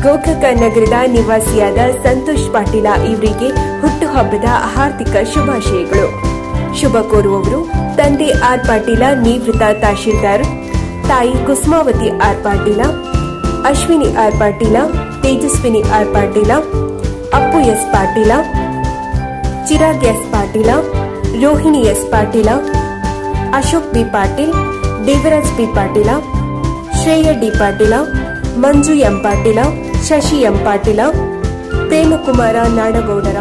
ಗೋಕಾಕ ನಗರದ ನಿವಾಸಿಯಾದ ಸಂತೋಷ್ ಪಾಟೀಲ ಇವರಿಗೆ ಹುಟ್ಟುಹಬ್ಬದ ಹಾರ್ದಿಕ ಶುಭಾಶಯಗಳು ಶುಭ ಕೋರುವವರು ತಂದೆ ಆರ್ ಪಾಟೀಲ ನಿವೃತ್ತ ತಹಶೀಲ್ದಾರ್ ತಾಯಿ Kusumavati R Patil Ashwini R Patil Tejaswini R Patil Appu S Patil Chirag S Patil Rohini S Patil Ashok B Patil Devaraj B Patil Shreya D Patil Manju M Patil Shashi M Patil Premakumara Nadagoudar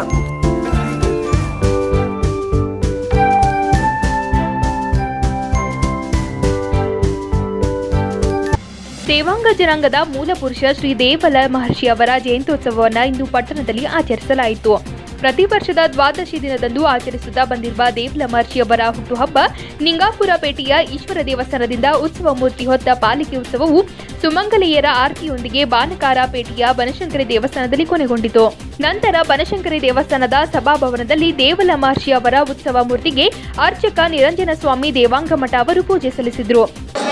Devanga ಜನಾಂಗದ ಮೂಲ ಪುರುಷ ಶ್ರೀ ದೇವಲ ಮಹರ್ಷಿ ಅವರ ಜಯಂತ್ಯೋತ್ಸವವನ್ನು ಇಂದು ಪಟ್ಟಣದಲ್ಲಿ ಆಚರಿಸಲಾಯಿತು ಪ್ರತಿ ವರ್ಷದ ದ್ವಾದಶಿ ದಿನದಂದು ಆಚರಿಸುತ್ತಾ ಬಂದಿರುವ ದೇವಲ ಮಹರ್ಷಿ ಅವರ ಹುಟ್ಟುಹಬ್ಬ ನಿಂಗಾಪುರ ಪೇಟೆಯ ಈಶ್ವರ ದೇವಸ್ಥಾನದಿಂದ ಉತ್ಸವ ಮೂರ್ತಿ ಹೊತ್ತ ಪಾಲಿಕೆ ಉತ್ಸವವು ಸುಮಂಗಲೆಯರ ಆರತಿಯೊಂದಿಗೆ ಬಾನಕಾರ ಪೇಟೆಯ ಬನಶಂಕರಿ ದೇವಸ್ಥಾನದಲ್ಲಿ ಕೊನೆಗೊಂಡಿತು ನಂತರ ಬನಶಂಕರಿ ದೇವಸ್ಥಾನದ ಸಭಾಭವನದಲ್ಲಿ ದೇವಲ ಮಹರ್ಷಿ ಅವರ ಉತ್ಸವ ಮೂರ್ತಿಗೆ ಅರ್ಚಕ ನಿರಂಜನ ಸ್ವಾಮಿ ದೇವಾಂಗ ಮಠ ಅವರು ಪೂಜೆ ಸಲ್ಲಿಸಿದರು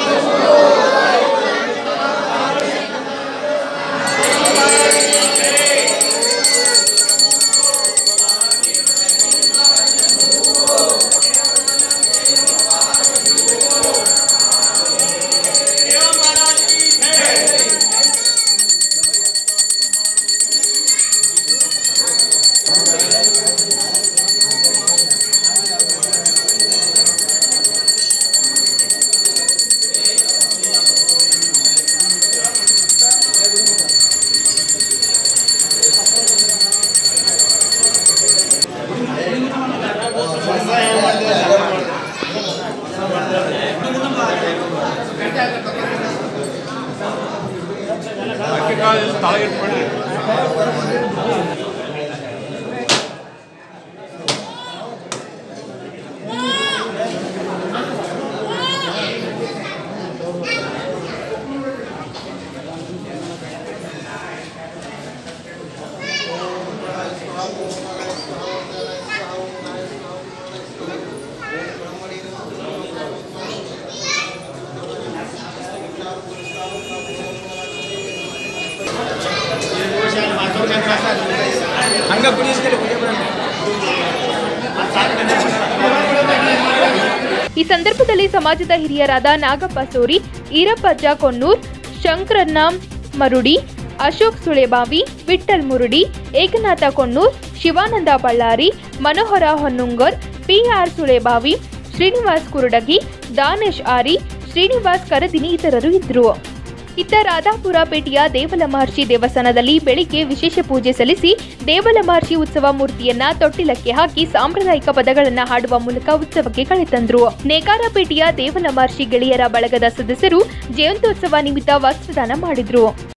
ಹಂಗ ಕುಡಿಸ್ತಾರೆ ಈ ಸಂದರ್ಭದಲ್ಲಿ ಸಮಾಜದ ಹಿರಿಯರಾದ ನಾಗಪ್ಪ ಸೋರಿ ಈರಪ್ಪಜ್ಜ ಕೊನ್ನೂರ್ ಶಂಕರಣ್ಣ ಮರುಡಿ ಅಶೋಕ್ ಸುಳೆಬಾವಿ ವಿಠ್ಠಲ್ ಮುರುಡಿ ಏಕನಾಥ ಕೊನ್ನೂರ್ ಶಿವಾನಂದ ಬಳ್ಳಾರಿ ಮನೋಹರ ಹೊನ್ನುಂಗರ್ ಪಿಆರ್ ಸುಳೆಬಾವಿ ಶ್ರೀನಿವಾಸ್ ಕುರುಡಗಿ ದಾನೇಶ್ ಆರಿ ಶ್ರೀನಿವಾಸ್ ಕರದಿನಿ ಇತರರು ಇದ್ದರು ಇತ್ತ ರಾಧಾಪುರ ಪೇಟೆಯ ದೇವಲ ಮಹರ್ಷಿ ದೇವಸ್ಥಾನದಲ್ಲಿ ಬೆಳಿಗ್ಗೆ ವಿಶೇಷ ಪೂಜೆ ಸಲ್ಲಿಸಿ ದೇವಲ ಮಹರ್ಷಿ ಉತ್ಸವ ಮೂರ್ತಿಯನ್ನ ತೊಟ್ಟಿಲಕ್ಕೆ ಹಾಕಿ ಸಾಂಪ್ರದಾಯಿಕ ಪದಗಳನ್ನ ಹಾಡುವ ಮೂಲಕ ಉತ್ಸವಕ್ಕೆ ಕಳೆತಂದ್ರು ನೇಕಾರಪೇಟೆಯ ದೇವಲ ಮಹರ್ಷಿ ಗೆಳೆಯರ ಬಳಗದ ಸದಸ್ಯರು ಜಯಂತ್ಯೋತ್ಸವ ನಿಮಿತ್ತ ವಸ್ತ್ರದಾನ ಮಾಡಿದ್ರು